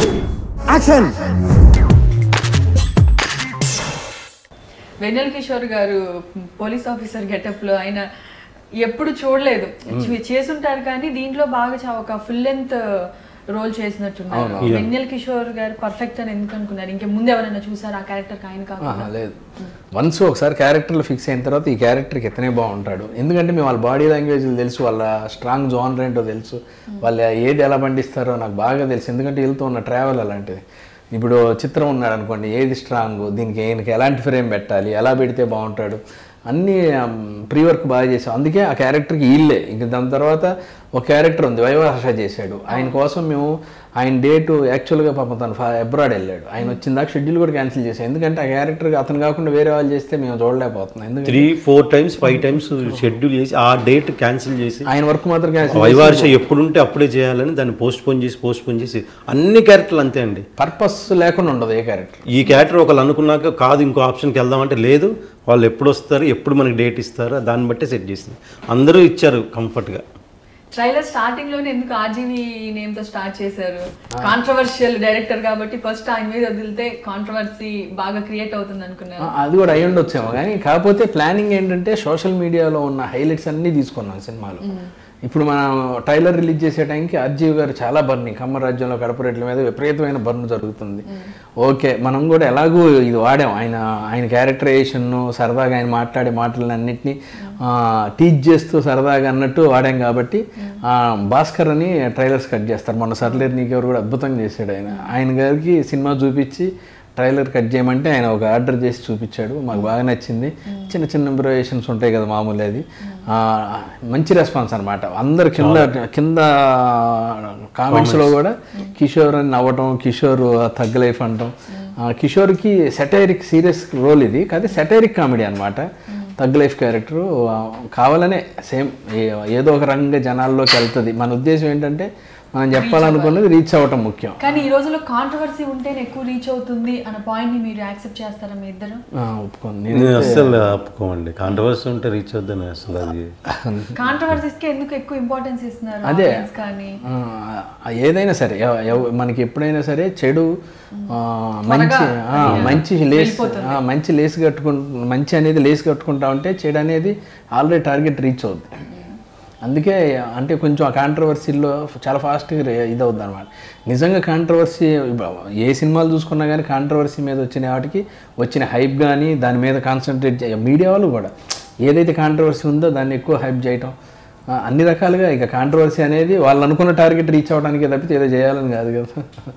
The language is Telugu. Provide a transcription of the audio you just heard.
యాక్షన్ వెన్నెల కిషోర్ గారు పోలీస్ ఆఫీసర్ గెటప్ లో ఆయన ఎప్పుడు చూడలేదు చే- చేసుంటారు కానీ దీంట్లో బాగా చా- ఒక ఫుల్ లెంత్ రోల్ చేసినట్టున్నారు వెన్నెల కిషోర్ గారు పర్ఫెక్ట్ అని ఎందుకు అనుకున్నారు ఇంకా ముందు ఎవరైనా చూసారు ఆ క్యారెక్టర్ ఆయన కాకుండా ఆహా, లేదు వన్స్ ఒకసారి క్యారెక్టర్లో ఫిక్స్ అయిన తర్వాత ఈ క్యారెక్టర్కి ఇతనే బాగుంటాడు ఎందుకంటే మేము వాళ్ళ బాడీ లాంగ్వేజ్ తెలుసు వాళ్ళ స్ట్రాంగ్ జోన్ ఏంటో తెలుసు వాళ్ళు ఏది ఎలా పండిస్తారో నాకు బాగా తెలుసు ఎందుకంటే వెళ్తూ ఉన్న ట్రావెల్ అలాంటిది ఇప్పుడు చిత్రం ఉన్నాడు అనుకోండి ఏది స్ట్రాంగ్ దీనికి ఈయనకి ఎలాంటి ఫ్రేమ్ పెట్టాలి ఎలా పెడితే బాగుంటాడు అన్నీ ప్రీ వర్క్ బాగా చేసాం అందుకే ఆ క్యారెక్టర్కి వీళ్ళే ఇంక దాని తర్వాత ఒక క్యారెక్టర్ ఉంది వైవాహర్ష చేశాడు ఆయన కోసం మేము ఆయన డేటు యాక్చువల్గా పాపం తను అబ్రాడ్ వెళ్ళాడు ఆయన వచ్చిన దాకా షెడ్యూల్ కూడా క్యాన్సిల్ చేశాం ఎందుకంటే ఆ క్యారెక్టర్ అతను కాకుండా వేరే వాళ్ళు చేస్తే మేము చూడలేకపోతున్నాం ఎందుకంటే three four times five times schedule చేసి ఆ డేట్ క్యాన్సిల్ చేసి ఆయన వర్క్ మాత్రం క్యాన్సిల్ వైవార్ష ఎప్పుడుంటే అప్పుడే చేయాలని దాన్ని పోస్ట్ పోన్ చేసి పోస్ట్ పోన్ చేసి అన్ని క్యారెక్టర్లు అంతే అండి పర్పస్ లేకుండా ఉండదు ఏ క్యారెక్టర్ ఈ క్యారెక్టర్ ఒకళ్ళు అనుకున్నాక కాదు ఇంకో ఆప్షన్కి వెళ్దామంటే లేదు వాళ్ళు ఎప్పుడు వస్తారు ఎప్పుడు మనకి డేట్ ఇస్తారో దాన్ని బట్టే సెట్ చేసింది అందరూ ఇచ్చారు కంఫర్ట్గా ట్రైలర్ స్టార్టింగ్ లోనే ఎందుకు ఆర్జీవి నేమ్ తో స్టార్ట్ చేశారు కాంట్రవర్షియల్ డైరెక్టర్ కాబట్టి ఫస్ట్ ఆయన మీద వదిలితే కాంట్రవర్సీ బాగా క్రియేట్ అవుతుంది అనుకున్నారు అది కూడా అయి ఉండొచ్చేమో కానీ కాకపోతే ప్లానింగ్ ఏంటంటే సోషల్ మీడియాలో ఉన్న హైలైట్స్ అన్నీ తీసుకున్నాం సినిమాలో ఇప్పుడు మనం ట్రైలర్ రిలీజ్ చేసే టైంకి అర్జీవ్ గారు చాలా బర్నింగ్ కమ్మ రాజ్యంలో కడపరేట్ల మీద విపరీతమైన బర్న్ జరుగుతుంది ఓకే మనం కూడా ఎలాగూ ఇది వాడాం ఆయన ఆయన క్యారెక్టరైజేషన్ సరదాగా ఆయన మాట్లాడే మాటలన్నింటినీ టీచ్ చేస్తూ సరదాగా అన్నట్టు వాడాం కాబట్టి ఆ, భాస్కర్ అని ట్రైలర్స్ కట్ చేస్తారు మొన్న సర్లేరు నీకెవరు కూడా అద్భుతంగా చేశాడు ఆయన ఆయన గారికి సినిమా చూపించి ట్రైలర్ కట్ చేయమంటే ఆయన ఒక ఆర్డర్ చేసి చూపించాడు మాకు బాగా నచ్చింది చిన్న చిన్న ఇంప్రవేషన్స్ ఉంటాయి కదా మామూలు అది ఆ, మంచి రెస్పాన్స్ అనమాట అందరు కింద కింద కామెంట్స్లో కూడా కిషోర్ అని నవ్వటం కిషోర్ తగ్గ లైఫ్ అంటాం ఆ, కిషోర్కి సెటైరిక్ సీరియస్ రోల్ ఇది కాదు సెటైరిక్ కామెడీ అనమాట తగ్గ లైఫ్ క్యారెక్టర్ కావాలనే సేమ్ ఏదో ఒక రంగ జనాల్లోకి వెళ్తుంది మన ఉద్దేశం ఏంటంటే మనం చెప్పాలనుకున్నది రీచ్ అవ్వటం ముఖ్యం కానీ ఈ రోజుల్లో కాంట్రవర్సీ ఉంటేనే ఎక్కువ రీచ్ అవుతుంది అన్న పాయింట్ ని మీరు యాక్సెప్ట్ చేస్తారా మీ ఇద్దరు ఆ, ఒప్పుకోండి నేను అస్సలు ఒప్పుకోమండి కాంట్రవర్సీ ఉంటే రీచ్ అవుద్దని అసలు అది కాంట్రవర్సీస్ కి ఎందుకు ఎక్కువ ఇంపార్టెన్స్ ఇస్తున్నారు అదే. audience కానీ ఆ, ఏదైనా సరే ఎవ- ఎవ- మనకి ఎప్పుడైనా సరే చెడు ఆ, మంచి ఆ, మంచి లేస్ ఆ, మంచి లేస్ కట్టుకుంటు మంచి అనేది లేస్ కట్టుకుంటా ఉంటే చెడు అనేది ఆల్రెడీ టార్గెట్ రీచ్ అవుద్ది అందుకే అంటే కొంచెం ఆ కాంట్రవర్సీలో చాలా ఫాస్ట్గా ఇది అవుద్ది అనమాట నిజంగా కాంట్రవర్సీ ఏ సినిమాలు చూసుకున్నా కానీ కాంట్రవర్సీ మీద వచ్చిన వాటికి వచ్చిన హైప్ కానీ దాని మీద కాన్సన్ట్రేట్ చే మీడియా వాళ్ళు కూడా ఏదైతే కాంట్రవర్సీ ఉందో దాన్ని ఎక్కువ హైప్ చేయటం ఆ, అన్ని రకాలుగా ఇక కాంట్రవర్సీ అనేది వాళ్ళు అనుకున్న టార్గెట్ రీచ్ అవ్వడానికి తప్పితే ఏదో చేయాలని కాదు కదా